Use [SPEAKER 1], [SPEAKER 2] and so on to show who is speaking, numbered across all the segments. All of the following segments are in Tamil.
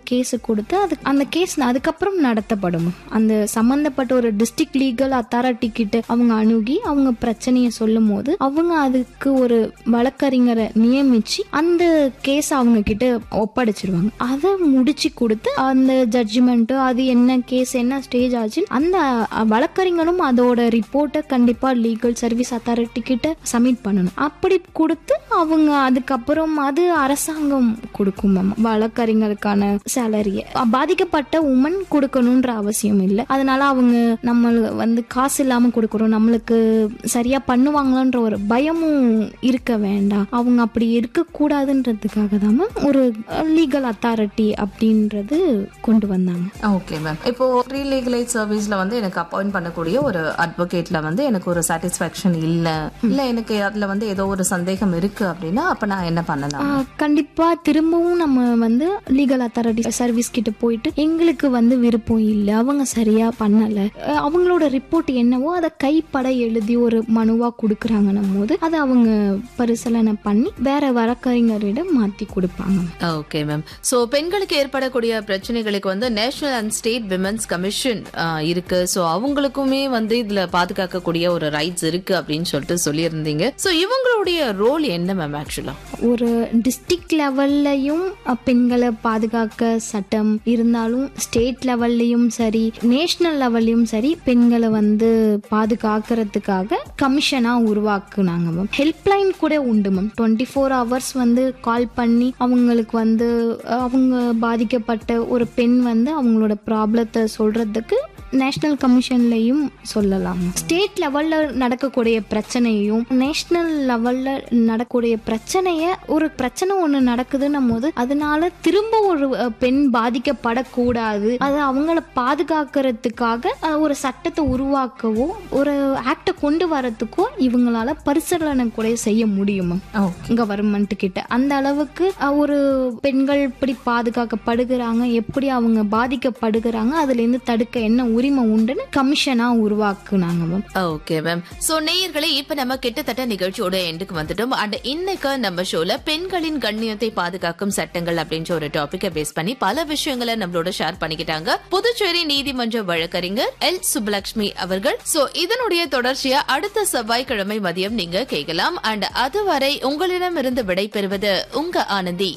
[SPEAKER 1] கேஸ் கொடுத்து அது அந்த கேஸ் அதுக்கப்புறம் நடத்தப்படும் அந்த சம்பந்தப்பட்ட ஒரு டிஸ்ட்ரிக்ட் லீகல் அத்தாரிட்டி கிட்ட அவங்க அணுகி அவங்க பிரச்சனையை சொல்லும் போது அவங்க அதுக்கு ஒரு வழக்கறிஞரை நியமிச்சு அந்த கேஸ் அவங்க கிட்ட ஒப்படைச்சிருவாங்க அதை முடிச்சு கொடுத்து அந்த ஜட்ஜ்மெண்ட் அது என்ன கேஸ் என்ன ஸ்டேஜ் ஆச்சு அந்த அஹ், வழக்கறிஞரும் அதோட ரிப்போர்ட்டை கண்டிப்பா லீகல் சர்வீஸ் அத்தாரிட்டி கிட்ட சப்மிட் பண்ணணும் அப்படி கொடுத்து அவங்க அதுக்கப்புறம் அது அரசாங்கம் கொடுக்கும் மேம் வழக்கறிஞருக்கான சேலரியை பாதிக்கப்பட்ட உமன் கொடுக்கணுன்ற அவசியம் இல்லை அதனால அவங்க நம்ம வந்து காசு இல்லாம கொடுக்குறோம் நம்மளுக்கு சரியா பண்ணுவாங்களான்ற ஒரு பயமும் இருக்க வேண்டாம் அவங்க அப்படி இருக்க கூடாதுன்றதுக்காக தான் மேம் ஒரு லீகல் அத்தாரிட்டி அப்படின்றது கொண்டு வந்தாங்க
[SPEAKER 2] ஓகே மேம் இப்போ ப்ரீ லீகலைட் சர்வீஸ்ல வந்து எனக்கு அப்பாயிண்ட் பண்ணக்கூடிய ஒரு அட்வொகேட்ல வந்து எனக்கு ஒரு சாட்டிஸ்ஃபேக்ஷன் இல்ல இல்ல எனக்கு அதுல வந்து ஏதோ ஒரு சந்தேகம் இருக்கு அப்படின்னா அப்ப நான் என்ன பண்ணலாம்
[SPEAKER 1] ஆ, கண்டிப்பா திரும்பவும் நம்ம வந்து லீகல் அத்தாரிட்டி சர்வீஸ் கிட்ட போயிட்டு எங்களுக்கு வந்து விருப்பம் இல்லை அவங்க சரியா பண்ணல அஹ், அவங்களோட ரிப்போர்ட் என்னவோ அதை கைப்பட எழுதி ஒரு மனுவா கொடுக்குறாங்கன்னும் போது அதை அவங்க பரிசீலனை பண்ணி வேற வழக்கறிஞரிடம் மாத்தி கொடுப்பாங்க
[SPEAKER 2] ஓகே மேம் சோ பெண்களுக்கு ஏற்படக்கூடிய பிரச்சனைகளுக்கு வந்து national and state women's commission இருக்கு சோ அவங்களுக்குமே வந்து இதுல பாதுகாக்கக்கூடிய ஒரு ரைட்ஸ் இருக்கு அப்படின்னு சொல்லிட்டு சொல்லியிருந்தீங்க சோ இவங்களுடைய ரோல் என்ன மேம் ஆக்சுவலா
[SPEAKER 1] ஒரு டிஸ்ட்ரிக்ட் லெவல்லையும் அஹ், பெண்களை பாதுகாக்க சட்டம் இருந்தாலும் ஸ்டேட் லெவல்லையும் சரி நேஷனல் லெவல்லையும் சரி பெண்களை வந்து பாதுகாக்கிறதுக்காக கமிஷனா உருவாக்குனாங்க மேம் ஹெல்ப்லைன் கூட உண்டு மேம் டுவெண்ட்டி ஃபோர் ஹவர்ஸ் வந்து கால் பண்ணி அவங்களுக்கு வந்து அஹ், அவங்க பாதிக்கப்பட்ட ஒரு பெண் வந்து அவங்களோட ப்ராப்ளத்தை சொல்றதுக்கு நேஷனல் கமிஷன்லையும் சொல்லலாம் ஸ்டேட் லெவல்ல நடக்கக்கூடிய பிரச்சனையும் நேஷனல் லெவல்ல நடக்கக்கூடிய பிரச்சனைய ஒரு பிரச்சனை ஒண்ணு நடக்குதுன்னும் போது அதனால திரும்ப ஒரு அஹ், பெண் பாதிக்கப்படக்கூடாது அது அவங்கள பாதுகாக்கிறதுக்காக அஹ், ஒரு சட்டத்தை உருவாக்கவோ ஒரு ஆக்டை கொண்டு வரதுக்கோ இவங்களால பரிசீலனை கூட செய்ய முடியும் கவர்மெண்ட் கிட்ட அந்த அளவுக்கு அஹ், ஒரு பெண்கள் இப்படி பாதுகாக்கப்படுகிறாங்க எப்படி அவங்க பாதிக்கப்படுகிறாங்க அதுல இருந்து தடுக்க என்ன உரிமை உண்டுன்னு கமிஷனா உருவாக்குனாங்க மேம்
[SPEAKER 2] ஓகே மேம் சோ நேயர்களே இப்ப நம்ம கிட்டத்தட்ட நிகழ்ச்சியோட எண்டுக்கு வந்துட்டோம் அண்ட் இன்னைக்கு நம்ம ஷோல பெண்களின் கண்ணியத்தை பாதுகாக்கும் சட்டங்கள் அப்படின்ற ஒரு டாபிக்கை பேஸ் பண்ணி பல விஷயங்களை நம்மளோட ஷேர் பண்ணிக்கிட்டாங்க புதுச்சேரி நீதிமன்ற வழக்கறிஞர் எல் சுப்பலட்சுமி அவர்கள் சோ இதனுடைய தொடர்ச்சியா அடுத்த செவ்வாய்க்கிழமை மதியம் நீங்க கேட்கலாம் அண்ட் அதுவரை உங்களிடமிருந்து விடை பெறுவது உங்க ஆனந்தி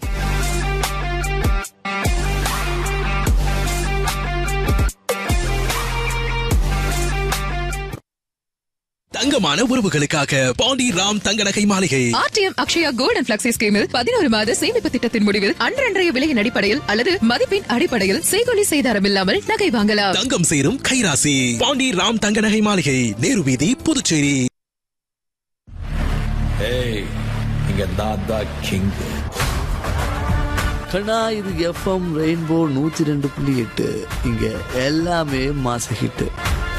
[SPEAKER 3] தங்கமான உறவுகளுக்காக பாண்டி ராம் தங்க நகை மாளிகை
[SPEAKER 4] R T M Akshaya gold and flexi ஸ்கீமில் பதினோரு மாத சேமிப்பு திட்டத்தின் முடிவில் அன்றன்றைய விலையின் அடிப்படையில் அல்லது மதிப்பின் அடிப்படையில் செய்கொலி செய்தாரம் இல்லாமல் நகை வாங்கலாம்
[SPEAKER 3] தங்கம் சேரும் கைராசி பாண்டி ராம் தங்க நகை மாளிகை நேரு வீதி புதுச்சேரி
[SPEAKER 5] ஏய் இங்க நான் தான் கிங் கண்ணா இது எஃப்எம் ரெயின்போ நூத்தி ரெண்டு புள்ளி எட்டு இங்க எல்லாமே மாச ஹிட்